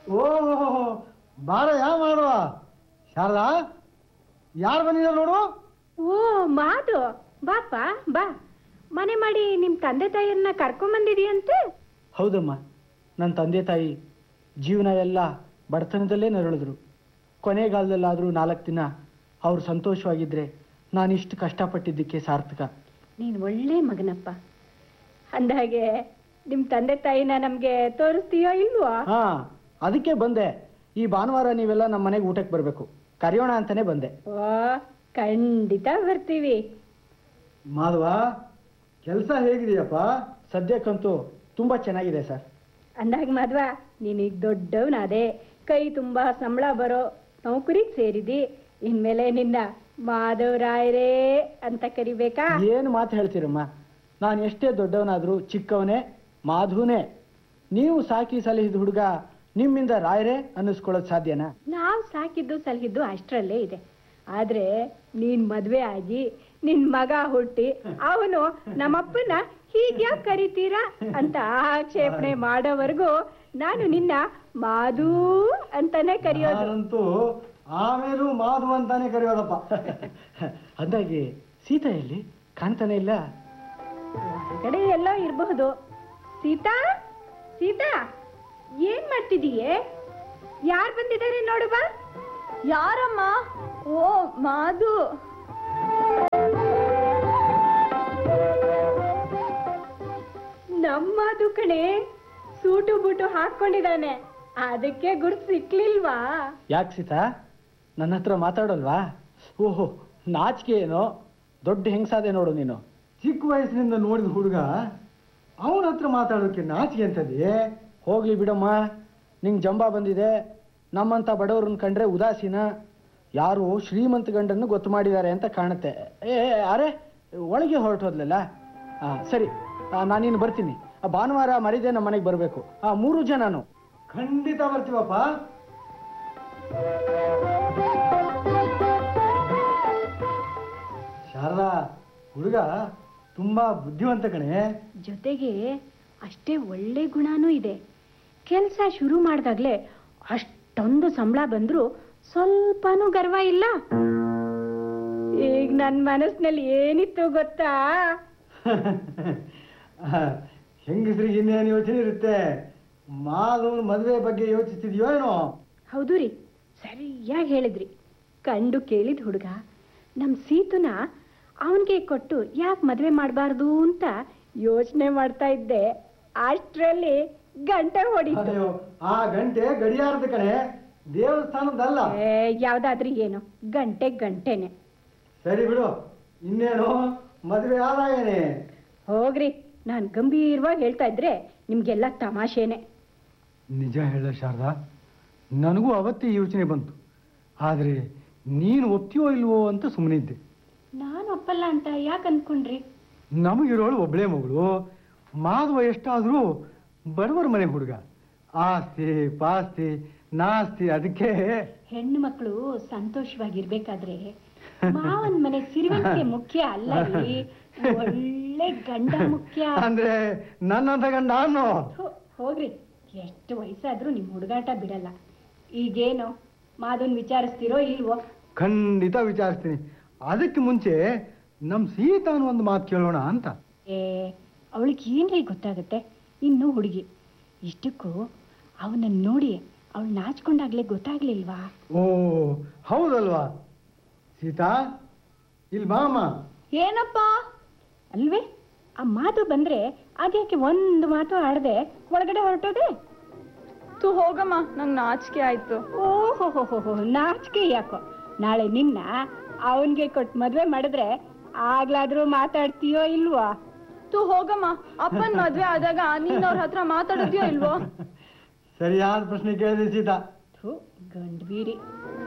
ಓ ಬಾರ ಯಾ ಮಾಡುವ ಶಾರದಾ ಯಾರು ಬಂದಿದ್ದಾರೆ ನೋಡು ಓ ಮಾದು ಬಾಪ ಬಾ ಮನೆ ಮಾಡಿ ನಿಮ್ ತಂದೆ ತಾಯಿಯನ್ನ ಕರ್ಕೊಂಬಂದಿದೀಯಂತೆ ಹೌದಮ್ಮ ನನ್ನ ತಂದೆ ತಾಯಿ ಜೀವನ ಎಲ್ಲ ಬಡತನದಲ್ಲೇ ನರಳಿದ್ರು ಕೊನೆಗಾಲದಲ್ಲಾದರೂ ನಾಲ್ಕು ದಿನ ಅವ್ರು ಸಂತೋಷವಾಗಿದ್ದರೆ ನಾನಿಷ್ಟು ಕಷ್ಟಪಟ್ಟಿದ್ದಕ್ಕೆ ಸಾರ್ಥಕ ನೀನ್ ಒಳ್ಳೆ ಮಗನಪ್ಪ ಅಂದಾಗೆ ನಿಮ್ ತಂದೆ ತಾಯಿನ ನಮ್ಗೆ ತೋರಿಸ್ತೀಯೋ ಇಲ್ವೋ ಹಾಂ ಅದಕ್ಕೆ ಬಂದೆ ಈ ಭಾನುವಾರ ನೀವೆಲ್ಲ ನಮ್ಮ ಮನೆಗೆ ಊಟಕ್ಕೆ ಬರಬೇಕು ಕರೆಯೋಣ ಅಂತಲೇ ಬಂದೆ ಓ ಖಂಡಿತ ಬರ್ತೀವಿ ಮಾಧವ ಕೆಲಸ ಹೇಗಿದೆಯಪ್ಪ ಸದ್ಯಕ್ಕಂತೂ ತುಂಬ ಚೆನ್ನಾಗಿದೆ ಸರ್ ಅಂದಾಗ ಮದ್ವ ನೀನೀಗ ದೊಡ್ಡವನಾದೆ ಕೈ ತುಂಬಾ ಸಂಬಳ ಬರೋ ನೌಕರಿಗೆ ಸೇರಿದಿ ಇನ್ಮೇಲೆ ನಿನ್ನ ಮಾಧವರಾಯರೇ ಅಂತ ಕರಿಬೇಕಾ ಏನು ಮಾತು ಹೇಳ್ತೀರಮ್ಮ ನಾನು ಎಷ್ಟೇ ದೊಡ್ಡವನಾದರೂ ಚಿಕ್ಕವನೇ ಮಾಧುನೇ ನೀವು ಸಾಕಿ ಸಲಹಿದ ಹುಡುಗ ನಿಮ್ಮಿಂದ ರಾಯರೇ ಅನ್ನಿಸ್ಕೊಳ್ಳೋದು ಸಾಧ್ಯನಾ ನಾವ್ ಸಾಕಿದ್ದು ಸಲಹಿದ್ದು ಅಷ್ಟರಲ್ಲೇ ಇದೆ ಆದ್ರೆ ನೀನ್ ಮದ್ವೆ ಆಗಿ ನಿನ್ ಮಗ ಹುಟ್ಟಿ ಅವನು ನಮ್ಮಪ್ಪನ ಹೀಗ್ಯಾಕ್ ಕರಿತೀರಾ ಅಂತ ಆಕ್ಷೇಪಣೆ ಮಾಡೋವರೆಗೂ ನಾನು ನಿನ್ನ ಮಾಧು ಅಂತಾನೆ ಕರೆಯೋದು ನಾನಂತೂ ಆಮೇಲೂ ಮಾಧವ ಅಂತಾನೆ ಕರೆಯೋದಪ್ಪ ಅಂದಾಗೆ ಸೀತಾ ಎಲ್ಲಿ ಕಾಣ್ತಾನೆ ಇಲ್ಲ ಹೊರಗಡೆ ಎಲ್ಲೋ ಇರಬಹುದು ಸೀತಾ ಸೀತಾ ಏನ್ ಮಾಡ್ತಿದೀಯೇ ಯಾರ್ ಬಂದಿದ್ದಾರೆ ನೋಡು ಬಾ ಯಾರಮ್ಮ ಓ ಮಾಧು ನಮ್ಮದು ಕಣೆ ಸೂಟು ಬೂಟು ಹಾಕೊಂಡಿದ್ದಾನೆ ಅದಕ್ಕೆ ಗುರ್ತು ಸಿಕ್ಲಿಲ್ವಾ ಯಾಕೆ ಸೀತಾ ನನ್ನ ಹತ್ರ ಮಾತಾಡೋಲ್ವಾ ಓಹೋ ನಾಚಿಕೆ ಏನೋ ದೊಡ್ಡ ಹೆಂಗಸಾದೆ ನೋಡು ನೀನು ಚಿಕ್ಕ ವಯಸ್ಸಿನಿಂದ ನೋಡಿದ ಹುಡುಗ ಅವನ ಹತ್ರ ಮಾತಾಡೋಕೆ ನಾಚಿಕೆ ಅಂತದೆ ಹೋಗ್ಲಿ ಬಿಡಮ್ಮ ನಿಂಗೆ ಜಂಬ ಬಂದಿದೆ ನಮ್ಮಂಥ ಬಡವ್ರನ್ನ ಕಂಡ್ರೆ ಉದಾಸೀನ ಯಾರು ಶ್ರೀಮಂತ ಗಂಡನ್ನು ಗೊತ್ತು ಮಾಡಿದ್ದಾರೆ ಅಂತ ಕಾಣುತ್ತೆ ಏ ಏ, ಅರೆ ಒಳಗೆ ಹೊರಟೋದ್ಲಲ್ಲ ಹಾಂ ಸರಿ ಆ, ನಾನಿನ್ನು ಬರ್ತೀನಿ ಆ, ಭಾನುವಾರ ಮರಿದೆ ನಮ್ಮ ಮನೆಗೆ ಬರಬೇಕು ಆ ಮೂರು ಜನನು ಖಂಡಿತ ಬರ್ತೀವಪ್ಪ ಶಾರದಾ ಹುಡುಗ ತುಂಬಾ ಬುದ್ಧಿವಂತ ಕಣೆ ಜೊತೆಗೆ ಅಷ್ಟೇ ಒಳ್ಳೆ ಗುಣನೂ ಇದೆ ಕೆಲಸ ಶುರು ಮಾಡಿದಾಗ್ಲೇ ಅಷ್ಟೊಂದು ಸಂಬಳ ಬಂದ್ರು ಸ್ವಲ್ಪನೂ ಗರ್ವ ಇಲ್ಲ ಈಗ ನನ್ನ ಮನಸ್ಸಿನಲ್ಲಿ ಏನಿತ್ತು ಗೊತ್ತಾ ಹೆಂಗಸ್ರಿಗೆ ಇನ್ನೇನು ಯೋಚನೆ ಇರುತ್ತೆ ಮಾಧವನ ಮದುವೆ ಬಗ್ಗೆ ಯೋಚಿಸ್ತಿದ್ಯೋ ಏನೋ ಹೌದು ರೀ ಸರಿಯಾಗಿ ಹೇಳಿದ್ರಿ ಕಂಡು ಕೇಳಿದ ಹುಡುಗ ನಮ್ಮ ಸೀತುನ ಅವನಿಗೆ ಕೊಟ್ಟು ಯಾಕೆ ಮದುವೆ ಮಾಡಬಾರ್ದು ಅಂತ ಯೋಚನೆ ಮಾಡ್ತಾ ಇದ್ದೆ ಅಷ್ಟರಲ್ಲಿ ಗಂಟೆ ಹೊಡಿತು ಅಯ್ಯೋ ಆ ಗಂಟೆ ಗಡಿಯಾರದ ಕಣೆ ದೇವಸ್ಥಾನದಲ್ಲ ಏ, ಯಾವ್ದಾದ್ರೂ ಏನು ಗಂಟೆ ಗಂಟೆನೆ ಸರಿ ಬಿಡು ಇನ್ನೇನು ಮದುವೆ ಆದಾಗೇನೆ ಹೋಗ್ರಿ ನಾನು ಗಂಭೀರವಾಗಿ ಹೇಳ್ತಾ ಇದ್ರೆ ನಿಮ್ಗೆಲ್ಲ ತಮಾಷೆನೆ ನಿಜ ಹೇಳ ಶಾರದಾ ನನಗೂ ಅವತ್ತೇ ಯೋಚನೆ ಬಂತು ಆದರೆ ನೀನು ಒಪ್ತೀಯೋ ಇಲ್ವೋ ಅಂತ ಸುಮ್ಮನಿದ್ದೆ ನಾನು ಒಪ್ಪಲ್ಲ ಅಂತ ಯಾಕೆ ಅಂದ್ಕೊಂಡ್ರಿ ನಮಗಿರೋಳು ಒಬ್ಬಳೇ ಮಗಳು ಮಾಧವ ಎಷ್ಟಾದರೂ ಬಡವರ ಮನೆ ಹುಡುಗ ಆಸ್ತಿ ಪಾಸ್ತಿ ನಾಸ್ತಿ ಅದಕ್ಕೆ ಹೆಣ್ಣು ಮಕ್ಕಳು ಸಂತೋಷವಾಗಿರ್ಬೇಕಾದ್ರೆ ಮಾವನ್ ಮನೆ ಸಿರಿವಂತಿಕೆ ಮುಖ್ಯ ಅಲ್ಲ ರೀ ಒಳ್ಳೆ ಗಂಡ ಮುಖ್ಯ ಅಂದ್ರೆ ನನ್ನಂತ ಗಂಡ ಅನ್ನೋ ಥು, ಹೋಗ್ರಿ ಎಷ್ಟು ವಯಸ್ಸಾದ್ರೂ ನಿಮ್ ಹುಡುಗಾಟ ಬಿಡಲ್ಲ ಈಗೇನು ಮಾದನ್ ವಿಚಾರಿಸ್ತಿರೋ ಇಲ್ವೋ ಖಂಡಿತ ವಿಚಾರಿಸ್ತೀನಿ ಅದಕ್ಕೆ ಮುಂಚೆ ನಮ್ಮ ಸೀತಾನು ಒಂದು ಮಾತು ಕೇಳೋಣ ಅಂತ ಏ ಅವಳಿಗೆ ಏನ್ರಿ ಗೊತ್ತಾಗತ್ತೆ ಇನ್ನು ಹುಡುಗಿ ಇಷ್ಟಕ್ಕೂ ಅವನನ್ನ ನೋಡಿ ಅವಳು ನಾಚ್ಕೊಂಡಾಗ್ಲೇ ಗೊತ್ತಾಗ್ಲಿಲ್ವಾ ಓ ಹೌದಲ್ವಾ ಸೀತಾ ಇಲ್ಲಿ ಬಾಮ್ಮ ಏನಪ್ಪ ಅಲ್ವೇ ಆ ಮಾತು ಬಂದ್ರೆ ಅದ್ಯಾಕೆ ಒಂದು ಮಾತು ಆಡದೆ ಒಳಗಡೆ ಹೊರಟೋದೆ ತು ಹೋಗಮ್ಮ ನಂಗೆ ನಾಚಿಕೆ ಆಯ್ತು ಓಹೋ ನಾಚಿಕೆ ಯಾಕೋ ನಾಳೆ ನಿನ್ನ ಅವನ್ಗೆ ಕೊಟ್ಟು ಮದ್ವೆ ಮಾಡಿದ್ರೆ ಆಗ್ಲಾದ್ರೂ ಮಾತಾಡ್ತೀಯೋ ಇಲ್ವೋ ತು ಹೋಗಮ್ಮ ಅಪ್ಪನ್ ಮದ್ವೆ ಆದಾಗ ನೀನ್ ಅವ್ರ ಹತ್ರ ಮಾತಾಡಿದ್ಯೋ ಇಲ್ವೋ ಸರಿಯಾದ ಪ್ರಶ್ನೆ ಕೇಳಿದೆ ಸೀತಾ ಥು ಗಂಡ್ಬೀರಿ